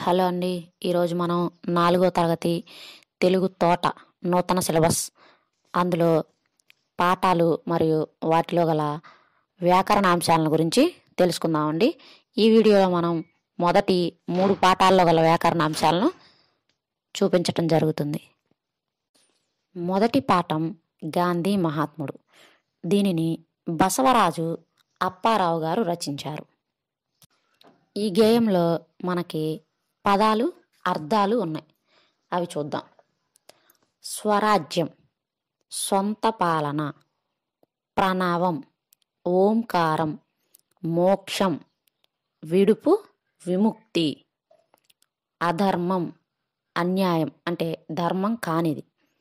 hello అండి ఈరోజు మనం నాలుగో తరగతి తెలుగు తోట నూతన సిలబస్ అందులో పాఠాలు మరియు వాటిలో గల వ్యాకరణ అంశాలను గురించి తెలుసుకుందామండి ఈ వీడియోలో మనం మొదటి మూడు పాఠాల్లో గల వ్యాకరణ అంశాలను చూపించటం జరుగుతుంది మొదటి పాఠం గాంధీ మహాత్ముడు దీనిని బసవరాజు అప్పారావు గారు రచించారు ఈ గేయంలో మనకి పదాలు అర్థాలు ఉన్నాయి అవి చూద్దాం స్వరాజ్యం సొంత పాలన ప్రణవం ఓంకారం మోక్షం విడుపు విముక్తి అధర్మం అన్యాయం అంటే ధర్మం కానిది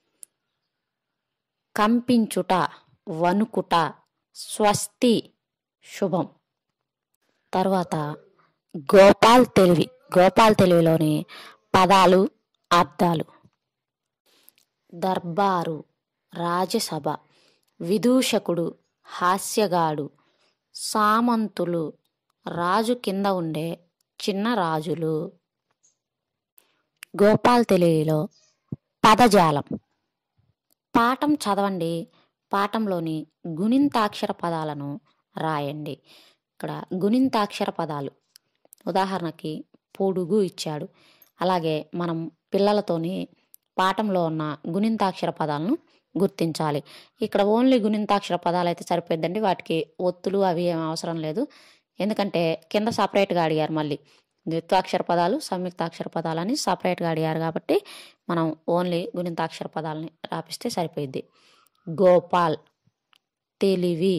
కంపించుట వణుకుట స్వస్తి శుభం తర్వాత గోపాల్ తెలివి గోపాల్ తెలివిలోని పదాలు అర్థాలు దర్బారు రాజ్యసభ విదూషకుడు హాస్యగాడు సామంతులు రాజు కింద ఉండే చిన్న రాజులు గోపాల్ తెలివిలో పదజాలం పాఠం చదవండి పాఠంలోని గుణింతాక్షర పదాలను రాయండి ఇక్కడ గుణింతాక్షర పదాలు ఉదాహరణకి పొడుగు ఇచ్చాడు అలాగే మనం పిల్లలతోని పాఠంలో ఉన్న గుణింతాక్షర పదాలను గుర్తించాలి ఇక్కడ ఓన్లీ గుణింతాక్షర పదాలు అయితే సరిపోద్దండి వాటికి ఒత్తులు అవి ఏం అవసరం లేదు ఎందుకంటే కింద సపరేట్గా అడిగారు మళ్ళీ ద్విత్వాక్షర పదాలు సంయుక్తాక్షర పదాలు అని సపరేట్గా అడిగారు కాబట్టి మనం ఓన్లీ గుణింతాక్షర పదాలని రాపిస్తే సరిపోయిద్ది గోపాల్ తెలివి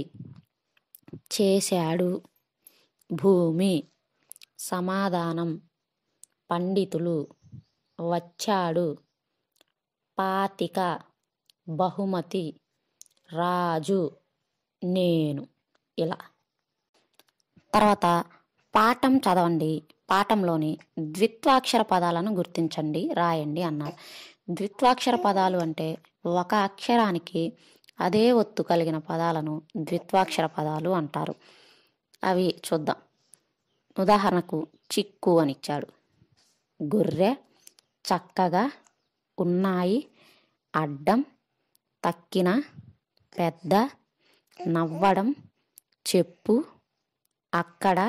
చేశాడు భూమి సమాధానం పండితులు వచ్చాడు పాతిక బహుమతి రాజు నేను ఇలా తర్వాత పాఠం చదవండి పాఠంలోని ద్విత్వాక్షర పదాలను గుర్తించండి రాయండి అన్నారు ద్విత్వాక్షర పదాలు అంటే ఒక అక్షరానికి అదే ఒత్తు కలిగిన పదాలను ద్విత్వాక్షర పదాలు అంటారు అవి చూద్దాం ఉదాహరణకు చిక్కు అని ఇచ్చాడు గొర్రె చక్కగా ఉన్నాయి అడ్డం తక్కిన పెద్ద నవ్వడం చెప్పు అక్కడ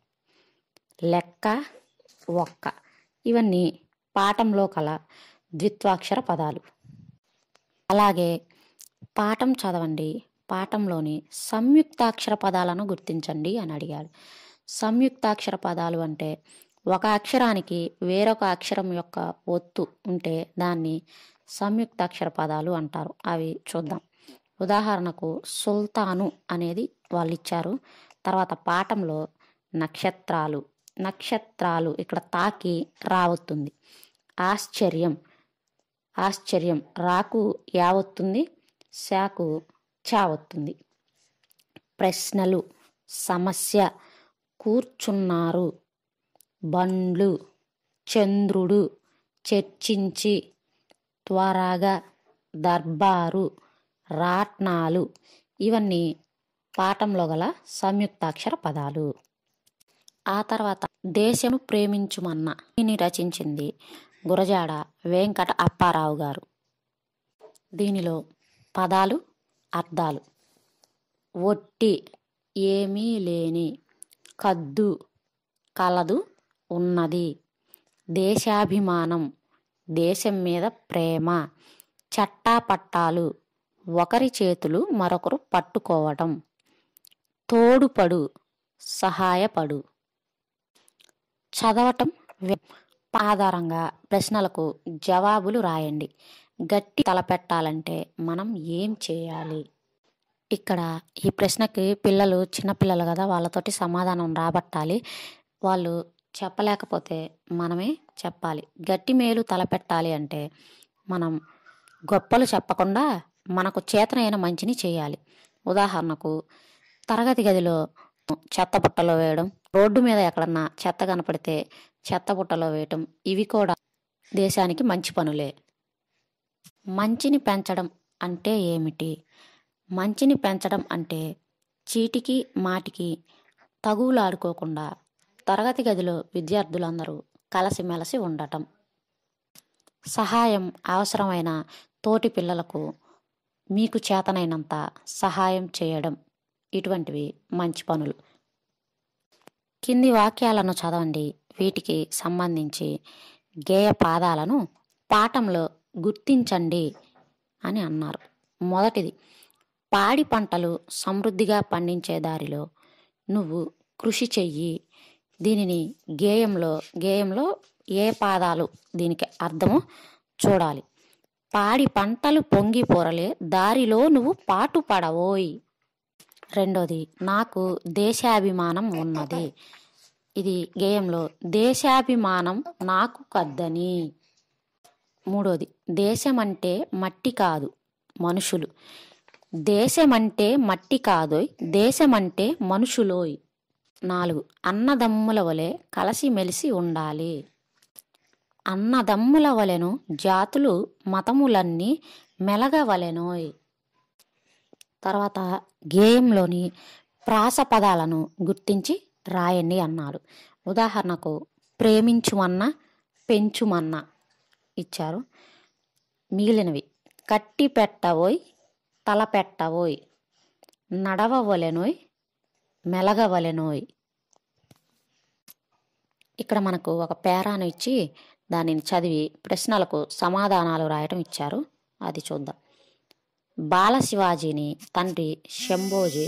లెక్క ఒక్క ఇవన్నీ పాఠంలో కల ద్విత్వాక్షర పదాలు అలాగే పాఠం చదవండి పాఠంలోని సంయుక్తాక్షర పదాలను గుర్తించండి అని అడిగాడు సంయుక్తాక్షర పదాలు అంటే ఒక అక్షరానికి వేరొక అక్షరం యొక్క ఒత్తు ఉంటే దాన్ని సంయుక్తాక్షర పదాలు అంటారు అవి చూద్దాం ఉదాహరణకు సుల్తాను అనేది వాళ్ళు ఇచ్చారు తర్వాత పాఠంలో నక్షత్రాలు నక్షత్రాలు ఇక్కడ తాకి రావస్తుంది ఆశ్చర్యం ఆశ్చర్యం రాకు యావత్తుంది శాకు చావత్తుంది ప్రశ్నలు సమస్య కూర్చున్నారు బండ్లు చంద్రుడు చర్చించి త్వరగా దర్బారు రాట్నాలు ఇవన్నీ పాఠంలో గల సంయుక్తాక్షర పదాలు ఆ తర్వాత దేశము ప్రేమించుమన్న దీన్ని రచించింది గురజాడ వెంకట అప్పారావు గారు దీనిలో పదాలు అర్థాలు ఒట్టి ఏమీ లేని కద్దు కలదు ఉన్నది దేశాభిమానం దేశం మీద ప్రేమ చట్టాపట్టాలు ఒకరి చేతులు మరొకరు పట్టుకోవటం తోడుపడు సహాయపడు చదవటం ఆధారంగా ప్రశ్నలకు జవాబులు రాయండి గట్టి తలపెట్టాలంటే మనం ఏం చేయాలి ఇక్కడ ఈ ప్రశ్నకి పిల్లలు చిన్నపిల్లలు కదా వాళ్ళతోటి సమాధానం రాబట్టాలి వాళ్ళు చెప్పలేకపోతే మనమే చెప్పాలి గట్టి మేలు తలపెట్టాలి అంటే మనం గొప్పలు చెప్పకుండా మనకు చేతనైన మంచిని చేయాలి ఉదాహరణకు తరగతి గదిలో చెత్త బుట్టలో వేయడం రోడ్డు మీద ఎక్కడన్నా చెత్త కనపడితే చెత్త బుట్టలో వేయటం ఇవి కూడా దేశానికి మంచి పనులే మంచిని పెంచడం అంటే ఏమిటి మంచిని పెంచడం అంటే చీటికి మాటికి తగువులాడుకోకుండా తరగతి గదిలో విద్యార్థులందరూ కలిసిమెలిసి ఉండటం సహాయం అవసరమైన తోటి పిల్లలకు మీకు చేతనైనంత సహాయం చేయడం ఇటువంటివి మంచి పనులు కింది వాక్యాలను చదవండి వీటికి సంబంధించి గేయ పాదాలను పాఠంలో గుర్తించండి అని అన్నారు మొదటిది పాడి పంటలు సమృద్ధిగా పండించే దారిలో నువ్వు కృషి చెయ్యి దీనిని గేయంలో గేయంలో ఏ పాదాలు దీనికి అర్థము చూడాలి పాడి పంటలు పొంగి పొరలే దారిలో నువ్వు పాటు పడవోయ్ రెండోది నాకు దేశాభిమానం ఉన్నది ఇది గేయంలో దేశాభిమానం నాకు కద్దని మూడోది దేశం అంటే మట్టి కాదు మనుషులు దేశమంటే మట్టి కాదోయ్ దేశమంటే మనుషులోయ్ నాలుగు అన్నదమ్ముల వలె కలిసిమెలిసి ఉండాలి అన్నదమ్ముల వలెను జాతులు మతములన్నీ మెలగవలెనోయ్ తర్వాత గేయంలోని ప్రాస పదాలను గుర్తించి రాయండి అన్నారు ఉదాహరణకు ప్రేమించుమన్న పెంచుమన్న ఇచ్చారు మిగిలినవి కట్టి పెట్టవోయ్ తల పెట్టవోయ్ నడవవలెనోయ్ మెలగవలెనోయ్ ఇక్కడ మనకు ఒక పేరాను ఇచ్చి దానిని చదివి ప్రశ్నలకు సమాధానాలు రాయటం ఇచ్చారు అది చూద్దాం బాల శివాజీని తండ్రి శంభోజీ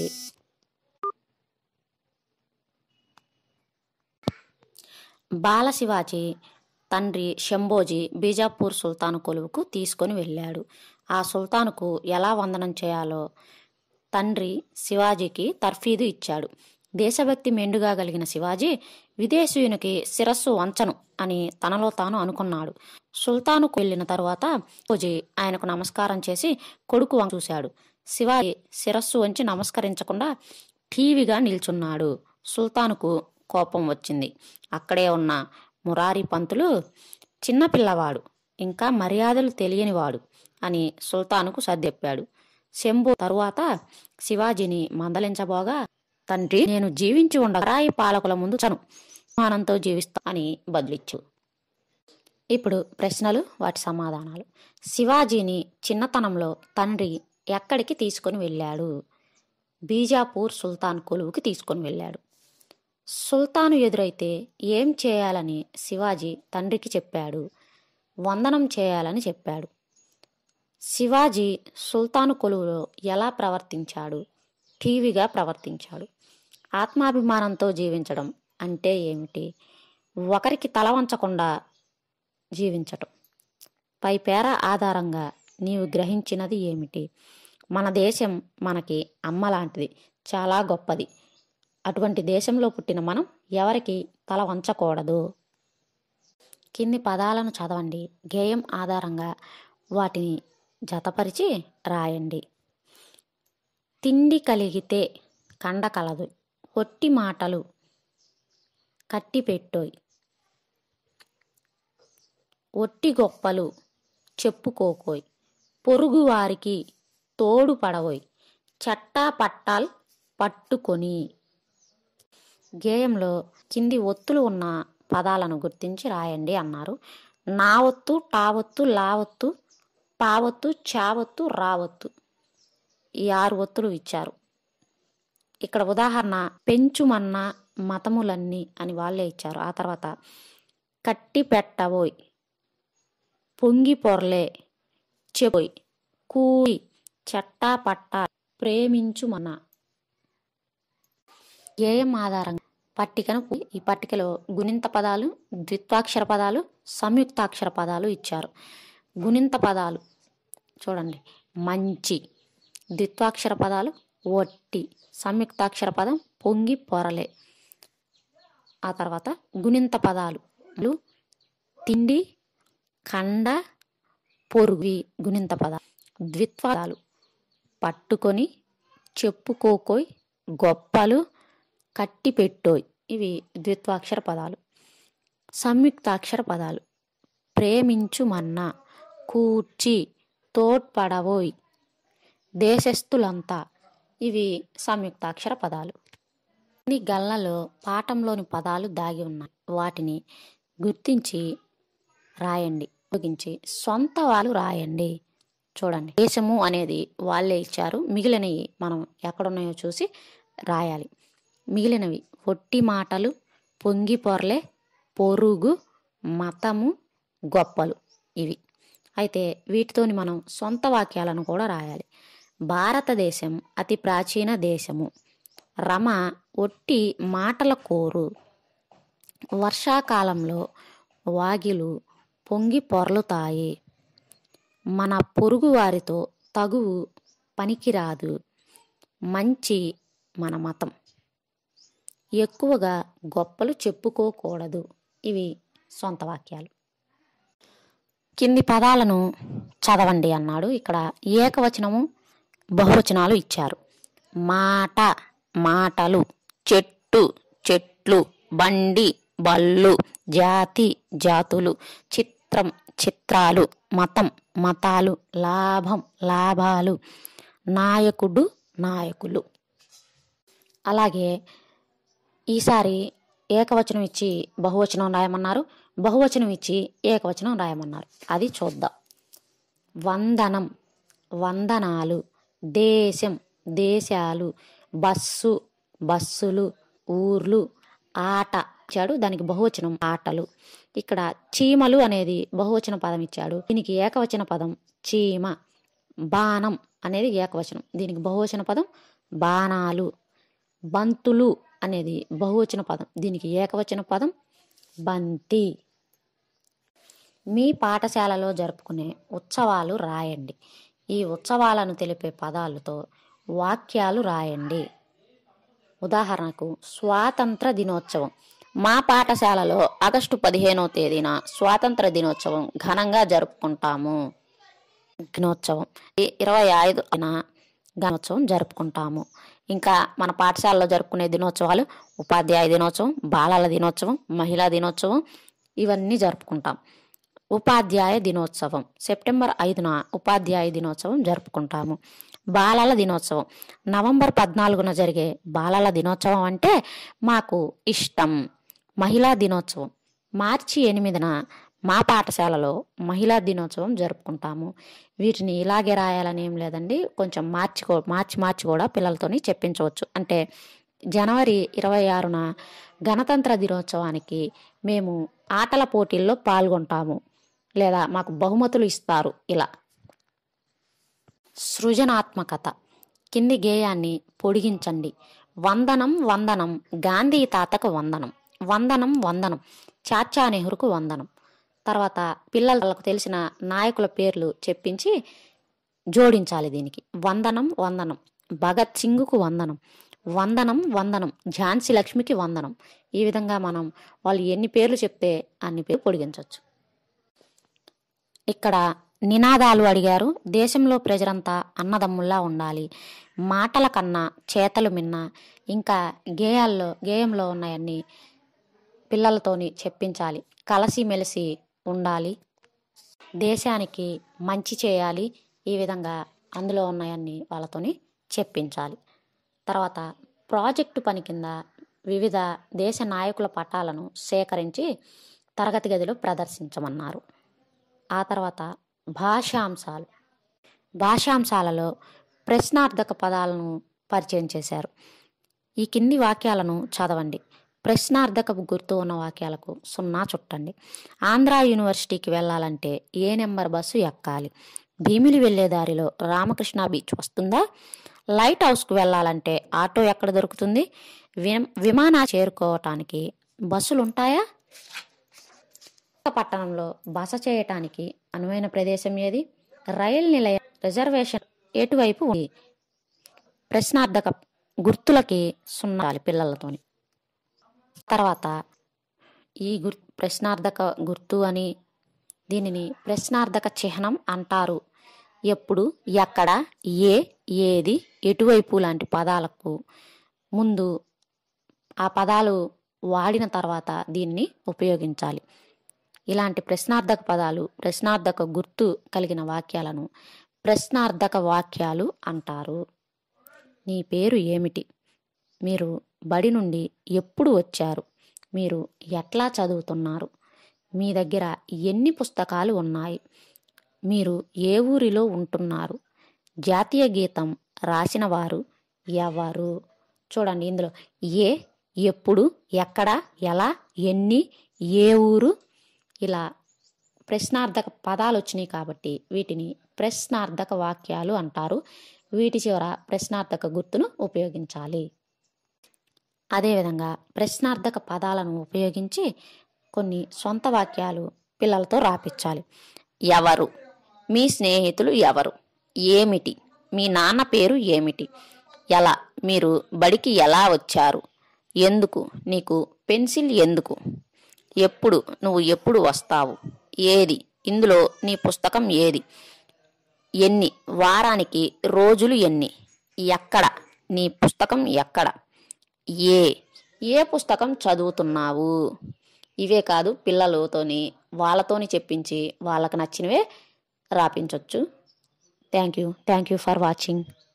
బాల శివాజీ తండ్రి శంభోజీ బీజాపూర్ సుల్తాను కొలువుకు తీసుకొని వెళ్ళాడు ఆ సుల్తానుకు ఎలా వందనం చేయాలో తండ్రి శివాజీకి తర్ఫీదు ఇచ్చాడు దేశభక్తి మెండుగా కలిగిన శివాజీ విదేశీయునికి శిరస్సు వంచను అని తనలో తాను అనుకున్నాడు సుల్తానుకు వెళ్ళిన తరువాత శంభోజీ ఆయనకు నమస్కారం చేసి కొడుకు వంక చూశాడు శివాజీ శిరస్సు వంచి నమస్కరించకుండా ఠీవిగా నిల్చున్నాడు సుల్తానుకు కోపం వచ్చింది అక్కడే ఉన్న మురారి పంతులు చిన్నపిల్లవాడు ఇంకా మర్యాదలు తెలియనివాడు అని సుల్తానుకు సర్దెప్పాడు శంభు తరువాత శివాజీని మందలించబోగా తండ్రి నేను జీవించి ఉండ రాయి పాలకుల ముందు చను మానంతో జీవిస్తా అని బదులిచ్చు ఇప్పుడు ప్రశ్నలు వాటి సమాధానాలు శివాజీని చిన్నతనంలో తండ్రి ఎక్కడికి తీసుకొని వెళ్ళాడు బీజాపూర్ సుల్తాన్ కొలువుకి తీసుకొని వెళ్ళాడు సుల్తాను ఎదురైతే ఏం చేయాలని శివాజీ తండ్రికి చెప్పాడు వందనం చేయాలని చెప్పాడు శివాజీ సుల్తాను కొలువులో ఎలా ప్రవర్తించాడు టీవీగా ప్రవర్తించాడు ఆత్మాభిమానంతో జీవించడం అంటే ఏమిటి ఒకరికి తల వంచకుండా జీవించటం పై పేర ఆధారంగా నీవు గ్రహించినది ఏమిటి మన దేశం మనకి అమ్మ లాంటిది చాలా గొప్పది అటువంటి దేశంలో పుట్టిన మనం ఎవరికి తల వంచకూడదు కింది పదాలను చదవండి గేయం ఆధారంగా వాటిని జతపరిచి రాయండి తిండి కలిగితే కండ కలదు ఒట్టి మాటలు కట్టి పెట్టోయ్ ఒట్టి గొప్పలు చెప్పుకోకోయ్ పొరుగు వారికి తోడు పడవోయ్ చట్టా పట్టాల్ పట్టుకొని గేయంలో కింది ఒత్తులు ఉన్న పదాలను గుర్తించి రాయండి అన్నారు నా ఒత్తు టావొత్తు లావొత్తు పావొత్తు చావొత్తు రావొత్తు ఈ ఆరు ఒత్తులు ఇచ్చారు ఇక్కడ ఉదాహరణ పెంచుమన్న మతములన్నీ అని వాళ్ళే ఇచ్చారు ఆ తర్వాత కట్టి పెట్టబోయ్ పొంగి పొరలే చెపోయ్ కూయి చట్టా పట్టా ప్రేమించుమన్న గేయం ఆధారంగా పట్టికను ఈ పట్టికలో గుణింత పదాలు ద్విత్వాక్షర పదాలు సంయుక్తాక్షర పదాలు ఇచ్చారు గుణింత పదాలు చూడండి మంచి ద్విత్వాక్షర పదాలు ఒట్టి సంయుక్తాక్షర పదం పొంగి పొరలే ఆ తర్వాత గుణింత పదాలు లు, తిండి కండ పొరుగు గుణింత పదాలు ద్విత్వాలు పట్టుకొని చెప్పుకోకోయ్ గొప్పలు కట్టి పెట్టోయ్ ఇవి ద్విత్వాక్షర పదాలు సంయుక్తాక్షర పదాలు ప్రేమించుమన్నా కూర్చి తోడ్పడవోయ్ దేశస్థులంతా ఇవి సంయుక్తాక్షర పదాలు ఈ గల్లలో పాఠంలోని పదాలు దాగి ఉన్నాయి వాటిని గుర్తించి రాయండి ఉపయోగించి సొంత వాళ్ళు రాయండి చూడండి దేశము అనేది వాళ్ళే ఇచ్చారు మిగిలినవి మనం ఎక్కడున్నాయో చూసి రాయాలి మిగిలినవి ఒట్టి మాటలు పొంగి పొరలే పొరుగు మతము గొప్పలు ఇవి అయితే వీటితోని మనం సొంత వాక్యాలను కూడా రాయాలి భారతదేశం అతి ప్రాచీన దేశము రమ ఒట్టి మాటల కోరు వర్షాకాలంలో వాగిలు పొంగి పొర్లుతాయి మన పొరుగు వారితో తగువు పనికిరాదు మంచి మన మతం ఎక్కువగా గొప్పలు చెప్పుకోకూడదు ఇవి సొంత వాక్యాలు కింది పదాలను చదవండి అన్నాడు ఇక్కడ ఏకవచనము బహువచనాలు ఇచ్చారు మాట మాటలు చెట్టు చెట్లు బండి బళ్ళు జాతి జాతులు చిత్రం చిత్రాలు మతం మతాలు లాభం లాభాలు నాయకుడు నాయకులు అలాగే ఈసారి ఏకవచనం ఇచ్చి బహువచనం రాయమన్నారు బహువచనం ఇచ్చి ఏకవచనం రాయమన్నారు అది చూద్దాం వందనం వందనాలు దేశం దేశాలు బస్సు బస్సులు ఊర్లు ఆట ఇచ్చాడు దానికి బహువచనం ఆటలు ఇక్కడ చీమలు అనేది బహువచన పదం ఇచ్చాడు దీనికి ఏకవచన పదం చీమ బాణం అనేది ఏకవచనం దీనికి బహువచన పదం బాణాలు బంతులు అనేది బహువచన పదం దీనికి ఏకవచన పదం బంతి మీ పాఠశాలలో జరుపుకునే ఉత్సవాలు రాయండి ఈ ఉత్సవాలను తెలిపే పదాలతో వాక్యాలు రాయండి ఉదాహరణకు స్వాతంత్ర దినోత్సవం మా పాఠశాలలో ఆగస్టు పదిహేనో తేదీన స్వాతంత్ర దినోత్సవం ఘనంగా జరుపుకుంటాము దినోత్సవం ఈ ఇరవై ఐదున దినోత్సవం జరుపుకుంటాము ఇంకా మన పాఠశాలలో జరుపుకునే దినోత్సవాలు ఉపాధ్యాయ దినోత్సవం బాలల దినోత్సవం మహిళా దినోత్సవం ఇవన్నీ జరుపుకుంటాం ఉపాధ్యాయ దినోత్సవం సెప్టెంబర్ ఐదున ఉపాధ్యాయ దినోత్సవం జరుపుకుంటాము బాలల దినోత్సవం నవంబర్ పద్నాలుగున జరిగే బాలల దినోత్సవం అంటే మాకు ఇష్టం మహిళా దినోత్సవం మార్చి ఎనిమిదిన మా పాఠశాలలో మహిళా దినోత్సవం జరుపుకుంటాము వీటిని ఇలాగే రాయాలని ఏం లేదండి కొంచెం మార్చి కూ- మార్చి మార్చి కూడా పిల్లలతోని చెప్పించవచ్చు అంటే జనవరి ఇరవై ఆరున గణతంత్ర దినోత్సవానికి మేము ఆటల పోటీల్లో పాల్గొంటాము లేదా మాకు బహుమతులు ఇస్తారు ఇలా సృజనాత్మకత కింది గేయాన్ని పొడిగించండి వందనం వందనం గాంధీ తాతకు వందనం వందనం వందనం చాచా నెహ్రూకు వందనం తర్వాత పిల్లలకు తెలిసిన నాయకుల పేర్లు చెప్పించి జోడించాలి దీనికి వందనం వందనం భగత్ సింగ్కు వందనం వందనం వందనం ఝాన్సీ లక్ష్మికి వందనం ఈ విధంగా మనం వాళ్ళు ఎన్ని పేర్లు చెప్తే అన్ని పేర్లు పొడిగించవచ్చు ఇక్కడ నినాదాలు అడిగారు దేశంలో ప్రజలంతా అన్నదమ్ముల్లా ఉండాలి మాటల కన్నా చేతలు మిన్న ఇంకా గేయాల్లో గేయంలో ఉన్నాయన్ని పిల్లలతోని చెప్పించాలి కలిసిమెలిసి ఉండాలి దేశానికి మంచి చేయాలి ఈ విధంగా అందులో ఉన్నాయన్ని వాళ్ళతోని చెప్పించాలి తర్వాత ప్రాజెక్టు పని కింద వివిధ దేశ నాయకుల పటాలను సేకరించి తరగతి గదిలో ప్రదర్శించమన్నారు ఆ తర్వాత భాషాంశాలు భాషాంశాలలో ప్రశ్నార్థక పదాలను పరిచయం చేశారు ఈ కింది వాక్యాలను చదవండి ప్రశ్నార్థక గుర్తు ఉన్న వాక్యాలకు సున్నా చుట్టండి ఆంధ్ర యూనివర్సిటీకి వెళ్ళాలంటే ఏ నెంబర్ బస్సు ఎక్కాలి భీమిలి వెళ్ళే దారిలో రామకృష్ణ బీచ్ వస్తుందా లైట్ హౌస్కు వెళ్ళాలంటే ఆటో ఎక్కడ దొరుకుతుంది విమ్- విమానా చేరుకోవటానికి బస్సులు ఉంటాయా పట్టణంలో బస చేయటానికి అనువైన ప్రదేశం ఏది రైల్ నిలయం రిజర్వేషన్ ఎటువైపు ఉంది ప్రశ్నార్థక గుర్తులకి సున్నాలి పిల్లలతోని తర్వాత ఈ గుర్ ప్రశ్నార్థక గుర్తు అని దీనిని ప్రశ్నార్థక చిహ్నం అంటారు ఎప్పుడు ఎక్కడ ఏ ఏది ఎటువైపు లాంటి పదాలకు ముందు ఆ పదాలు వాడిన తర్వాత దీన్ని ఉపయోగించాలి ఇలాంటి ప్రశ్నార్థక పదాలు ప్రశ్నార్థక గుర్తు కలిగిన వాక్యాలను ప్రశ్నార్థక వాక్యాలు అంటారు నీ పేరు ఏమిటి మీరు బడి నుండి ఎప్పుడు వచ్చారు మీరు ఎట్లా చదువుతున్నారు మీ దగ్గర ఎన్ని పుస్తకాలు ఉన్నాయి మీరు ఏ ఊరిలో ఉంటున్నారు జాతీయ గీతం రాసిన వారు ఎవరు చూడండి ఇందులో ఏ ఎప్పుడు ఎక్కడ ఎలా ఎన్ని ఏ ఊరు ఇలా ప్రశ్నార్థక పదాలు వచ్చినాయి కాబట్టి వీటిని ప్రశ్నార్థక వాక్యాలు అంటారు వీటి చివర ప్రశ్నార్థక గుర్తును ఉపయోగించాలి అదేవిధంగా ప్రశ్నార్థక పదాలను ఉపయోగించి కొన్ని సొంత వాక్యాలు పిల్లలతో రాపించాలి ఎవరు మీ స్నేహితులు ఎవరు ఏమిటి మీ నాన్న పేరు ఏమిటి ఎలా మీరు బడికి ఎలా వచ్చారు ఎందుకు నీకు పెన్సిల్ ఎందుకు ఎప్పుడు నువ్వు ఎప్పుడు వస్తావు ఏది ఇందులో నీ పుస్తకం ఏది ఎన్ని వారానికి రోజులు ఎన్ని ఎక్కడ నీ పుస్తకం ఎక్కడ ఏ ఏ పుస్తకం చదువుతున్నావు ఇవే కాదు పిల్లలతోని వాళ్ళతోని చెప్పించి వాళ్ళకి నచ్చినవే రాపించవచ్చు thank you thank you for watching